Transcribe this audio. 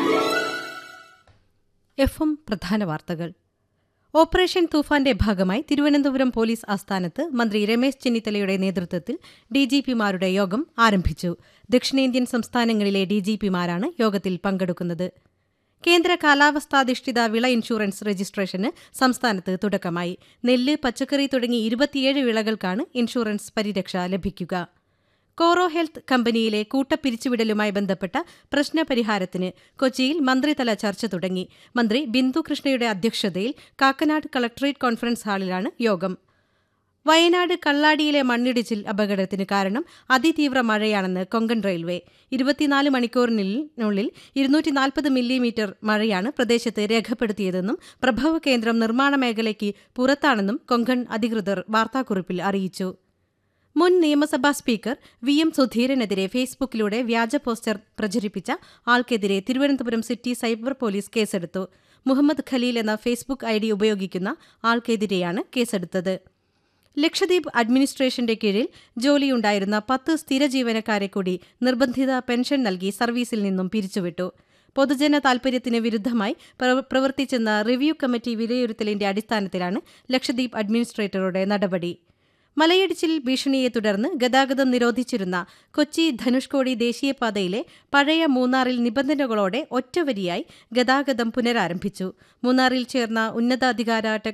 F M പ്രധാന വാർത്തകൾ operation തൂഫാന്റെ ഭാഗമായി തിരുവനന്തപുരം പോലീസ് ആസ്ഥാനത്ത് മന്ത്രി രമേശ് ചെന്നിത്തലയുടെ നേതൃത്വത്തിൽ ഡിജിപിമാരുടെ യോഗം ആരംഭിച്ചു ദക്ഷിണേന്ത്യൻ സംസ്ഥാനങ്ങളിലെ ഡിജിപിമാരാണ് യോഗത്തിൽ പങ്കെടുക്കുന്നത് കേന്ദ്ര കാലാവസ്ഥാധിഷ്ഠിത വിള ഇൻഷുറൻസ് രജിസ്ട്രേഷന് സംസ്ഥാനത്ത് തുടക്കമായി നെല്ല് പച്ചക്കറി തുടങ്ങി ഇരുപത്തിയേഴ് വിളകൾക്കാണ് ഇൻഷുറൻസ് പരിരക്ഷ ലഭിക്കുക കോറോ ഹെൽത്ത് കമ്പനിയിലെ കൂട്ടപ്പിരിച്ചുവിടലുമായി ബന്ധപ്പെട്ട പ്രശ്നപരിഹാരത്തിന് കൊച്ചിയിൽ മന്ത്രിതല ചർച്ച തുടങ്ങി മന്ത്രി ബിന്ദു കൃഷ്ണയുടെ അധ്യക്ഷതയിൽ കാക്കനാട് കളക്ടറേറ്റ് കോൺഫറൻസ് ഹാളിലാണ് യോഗം വയനാട് കള്ളാടിയിലെ മണ്ണിടിച്ചിൽ അപകടത്തിന് കാരണം അതിതീവ്ര മഴയാണെന്ന് കൊങ്കൺ റെയിൽവേ ഇരുപത്തിനാല് മണിക്കൂറിനുള്ളിൽ ഇരുന്നൂറ്റി നാൽപ്പത് മില്ലിമീറ്റർ മഴയാണ് പ്രദേശത്ത് രേഖപ്പെടുത്തിയതെന്നും പ്രഭവ കേന്ദ്രം നിർമ്മാണ മേഖലയ്ക്ക് പുറത്താണെന്നും കൊങ്കൺ അധികൃതർ വാർത്താക്കുറിപ്പിൽ അറിയിച്ചു മുൻ നിയമസഭാ സ്പീക്കർ വി എം സുധീരനെതിരെ ഫേസ്ബുക്കിലൂടെ വ്യാജ പോസ്റ്റർ പ്രചരിപ്പിച്ച ആൾക്കെതിരെ തിരുവനന്തപുരം സിറ്റി സൈബർ പോലീസ് കേസെടുത്തു മുഹമ്മദ് ഖലീൽ എന്ന ഫേസ്ബുക്ക് ഐ ഡി ഉപയോഗിക്കുന്ന ആൾക്കെതിരെയാണ് കേസെടുത്തത് ലക്ഷദ്വീപ് അഡ്മിനിസ്ട്രേഷന്റെ കീഴിൽ ജോലിയുണ്ടായിരുന്ന പത്ത് സ്ഥിര ജീവനക്കാരെ കൂടി നിർബന്ധിത പെൻഷൻ നൽകി സർവീസിൽ നിന്നും പിരിച്ചുവിട്ടു പൊതുജന താൽപര്യത്തിന് വിരുദ്ധമായി പ്രവർത്തിച്ചെന്ന റിവ്യൂ കമ്മിറ്റി വിലയിരുത്തലിന്റെ അടിസ്ഥാനത്തിലാണ് ലക്ഷദ്വീപ് അഡ്മിനിസ്ട്രേറ്ററുടെ നടപടി മലയിടിച്ചിൽ ഭീഷണിയെ തുടർന്ന് ഗതാഗതം നിരോധിച്ചിരുന്ന കൊച്ചി ധനുഷ്കോടി ദേശീയപാതയിലെ പഴയ മൂന്നാറിൽ നിബന്ധനകളോടെ ഒറ്റവരിയായി ഗതാഗതം പുനരാരംഭിച്ചു മൂന്നാറിൽ ചേർന്ന ഉന്നതാധികാര